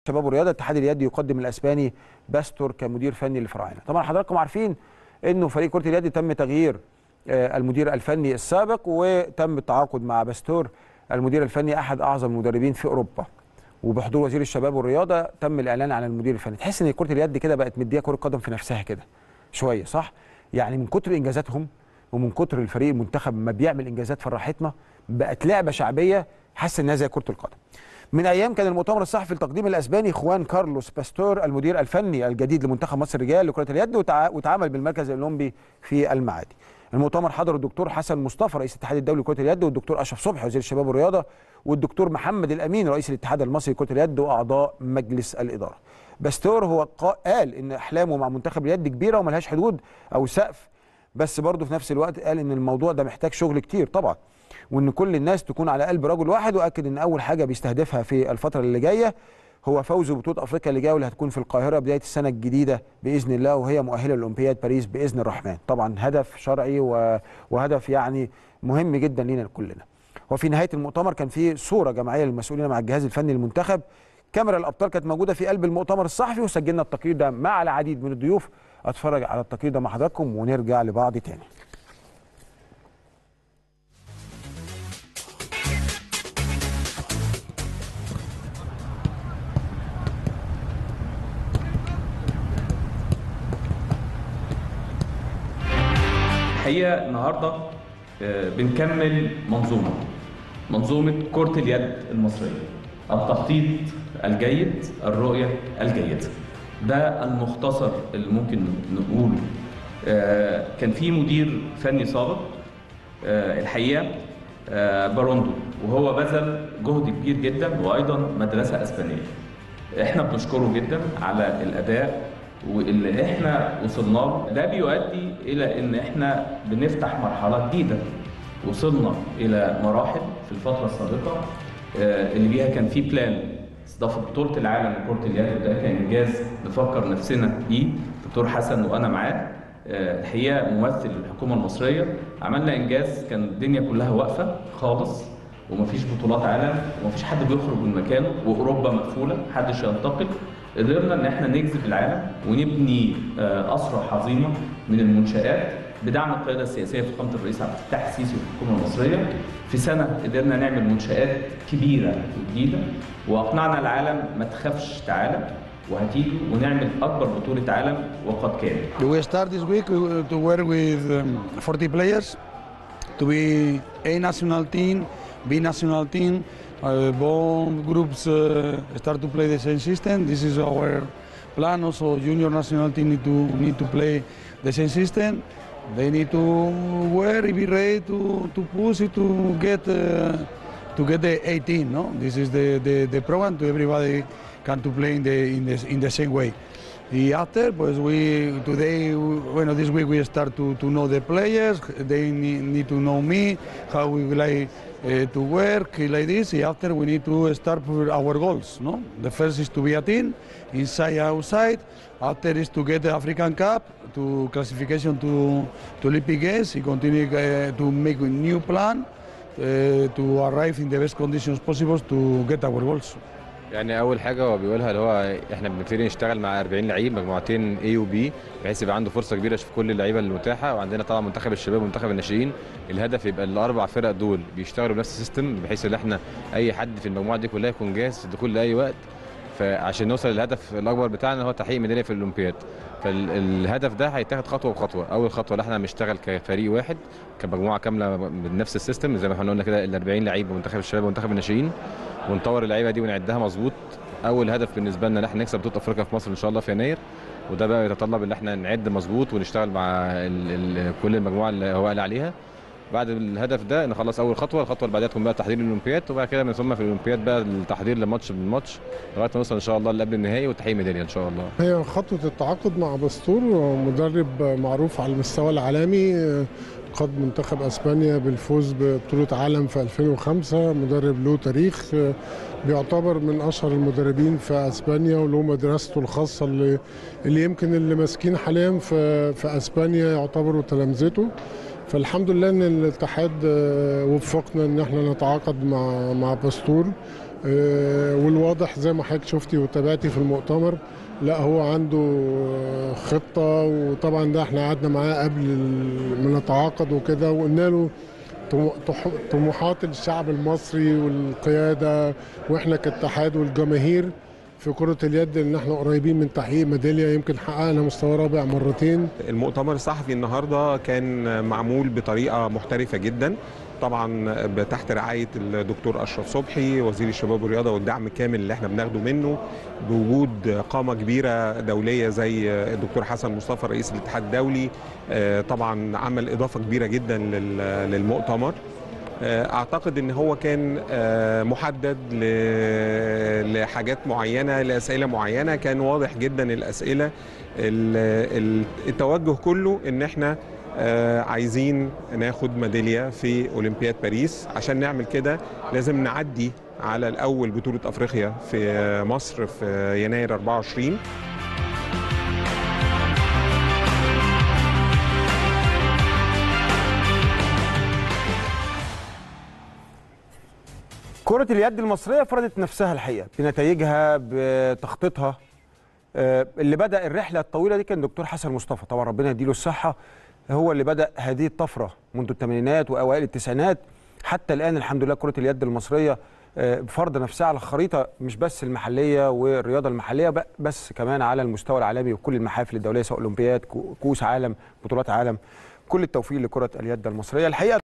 شباب والرياضه اتحاد اليد يقدم الاسباني باستور كمدير فني للفراعنه طبعا حضراتكم عارفين انه فريق كره اليد تم تغيير آه، المدير الفني السابق وتم التعاقد مع باستور المدير الفني احد اعظم المدربين في اوروبا وبحضور وزير الشباب والرياضه تم الاعلان عن المدير الفني تحس ان كره اليد كده بقت مديه كره قدم في نفسها كده شويه صح يعني من كتر انجازاتهم ومن كتر الفريق المنتخب ما بيعمل انجازات فرحتنا بقت لعبه شعبيه حاسس انها زي كره القدم من ايام كان المؤتمر الصحفي لتقديم الاسباني خوان كارلوس باستور المدير الفني الجديد لمنتخب مصر الرجال لكره اليد وتع- وتعامل بالمركز الاولمبي في المعادي المؤتمر حضر الدكتور حسن مصطفى رئيس الاتحاد الدولي لكره اليد والدكتور اشرف صبحي وزير الشباب والرياضه والدكتور محمد الامين رئيس الاتحاد المصري لكره اليد واعضاء مجلس الاداره باستور هو قا- قال ان احلامه مع منتخب اليد كبيره وملهاش حدود او سقف بس برضه في نفس الوقت قال ان الموضوع ده محتاج شغل كتير طبعا وان كل الناس تكون على قلب رجل واحد واكد ان اول حاجه بيستهدفها في الفتره اللي جايه هو فوز ببطوله افريقيا اللي جايه واللي هتكون في القاهره بدايه السنه الجديده باذن الله وهي مؤهله لاولمبياد باريس باذن الرحمن طبعا هدف شرعي و- وهدف يعني مهم جدا لينا كلنا وفي نهايه المؤتمر كان في صوره جماعيه للمسؤولين مع الجهاز الفني للمنتخب كاميرا الابطال كانت موجوده في قلب المؤتمر الصحفي وسجلنا التقرير ده مع العديد من الضيوف اتفرج على التقرير ده مع حضراتكم ونرجع لبعض تاني الحقيقه النهارده آه، بنكمل منظومه منظومه كره اليد المصريه التخطيط الجيد الرؤيه الجيده ده المختصر اللي ممكن نقوله آه، كان في مدير فني سابق آه، الحقيقه آه، باروندو وهو بذل جهد كبير جدا وايضا مدرسه اسبانيه احنا بنشكره جدا على الاداء واللي احنا وصلنا له ده بيؤدي الى ان احنا بنفتح مرحله جديده وصلنا الى مراحل في الفتره السابقه آه، اللي بيها كان في بلان استضافه بطوله العالم لكره اليد وده كان انجاز نفكر نفسنا بيه دكتور حسن وانا معاه آه، الحقيقه ممثل الحكومه المصريه عملنا انجاز كان الدنيا كلها واقفه خالص ومفيش بطولات عالم ومفيش حد بيخرج من مكانه واوروبا مقفوله محدش ينتقل قدرنا ان احنا نجذب العالم ونبني آه، اسره عظيمه من المنشات بدعم القياده السياسيه في فخامه الرئيس عبد الفتاح السيسي والحكومه المصريه في سنه قدرنا نعمل منشات كبيره وجديده واقنعنا العالم ما تخافش تعالى وهتيجوا ونعمل اكبر بطوله عالم وقد كان We start this week uh, to work with um, 40 players to be A national team, B national team. Uh, both groups uh, start to play the same system. This is our plan. Also, junior national team need to need to play the same system. They need to wear, be ready to, to push it to get uh, to get the 18. No, this is the, the, the program to everybody can to play in the in the in the same way. Y after, pues we today, bueno, this week we start to, to know the players. They need, need to know me, how we like uh, to work like this. Y after we need to start for our goals. No, the first is to be a team, inside outside. After is to get the African Cup, to classification to to Olympic Games. Y continue uh, to make a new plan uh, to arrive in the best conditions possible to get our goals. يعني اول حاجه هو بيقولها اللي هو احنا بنبتدي نشتغل مع 40 لعيب مجموعتين A و B بحيث يبقى عنده فرصه كبيره يشوف كل اللعيبه المتاحه وعندنا طبعا منتخب الشباب ومنتخب الناشئين الهدف يبقى الاربع فرق دول بيشتغلوا بنفس السيستم بحيث ان احنا اي حد في المجموعه دي كلها يكون جاهز في الدخول لاي وقت فعشان نوصل للهدف الاكبر بتاعنا هو تحقيق ميداليه في الاولمبياد فالهدف ده هيتاخد خطوه بخطوه اول خطوه ان احنا بنشتغل كفريق واحد كمجموعه كامله بنفس السيستم زي ما احنا قلنا كده ال 40 لعيب منتخب الشباب ومنتخب الناشئين ونطور اللعيبه دي ونعدها مظبوط اول هدف بالنسبه لنا ان احنا نكسب بطوله افريقيا في مصر ان شاء الله في يناير وده بقى يتطلب ان احنا نعد مظبوط ونشتغل مع ال ال كل المجموعه اللي هو قال عليها بعد الهدف ده نخلص اول خطوه الخطوه اللي بعدها تكون بقى تحضير الاولمبياد وبعد كده من ثم في الاولمبياد بقى التحضير لماتش بالماتش لغايه ما نوصل ان شاء الله اللي قبل النهائي وتحقيق ميداليه ان شاء الله هي خطوة التعاقد مع باستور مدرب معروف على المستوى العالمي قاد منتخب اسبانيا بالفوز ببطولة عالم في 2005 مدرب له تاريخ بيعتبر من اشهر المدربين في اسبانيا وله مدرسته الخاصة اللي, اللي يمكن اللي ماسكين حاليا في في اسبانيا يعتبروا تلامذته فالحمد لله ان الاتحاد وفقنا ان احنا نتعاقد مع مع باستور آه، والواضح زي ما حضرتك شفتي وتابعتي في المؤتمر لا هو عنده آه، خطة وطبعا ده احنا قعدنا معاه قبل ال- ما نتعاقد وكده وقلنا له طم- طح- طموحات الشعب المصري والقيادة واحنا كاتحاد والجماهير في كرة اليد ان احنا قريبين من تحقيق ميدالية يمكن حققنا مستوى رابع مرتين المؤتمر الصحفي النهارده كان معمول بطريقه محترفه جدا طبعا تحت رعايه الدكتور اشرف صبحي وزير الشباب والرياضه والدعم الكامل اللي احنا بناخده منه بوجود قامه كبيره دوليه زي الدكتور حسن مصطفى رئيس الاتحاد الدولي آه، طبعا عمل اضافه كبيره جدا لل- للمؤتمر آه، اعتقد ان هو كان آه، محدد ل- لحاجات معينه لاسئله معينه كان واضح جدا الاسئله ال- ال- التوجه كله ان احنا آه، عايزين ناخد ميداليه في اولمبياد باريس عشان نعمل كده لازم نعدي على الاول بطوله افريقيا في مصر في يناير 24 كرة اليد المصرية فرضت نفسها الحقيقة بنتائجها بتخطيطها آه، اللي بدأ الرحلة الطويلة دي كان دكتور حسن مصطفى طبعا ربنا يديله الصحة هو اللي بدأ هذه الطفرة منذ الثمانينات وأوائل التسعينات حتى الآن الحمد لله كرة اليد المصرية آه، فرض نفسها على الخريطة مش بس المحلية والرياضة المحلية ب- بس كمان على المستوى العالمي وكل المحافل الدولية سواء أولمبياد كو- كؤوس عالم بطولات عالم كل التوفيق لكرة اليد المصرية الحقيقة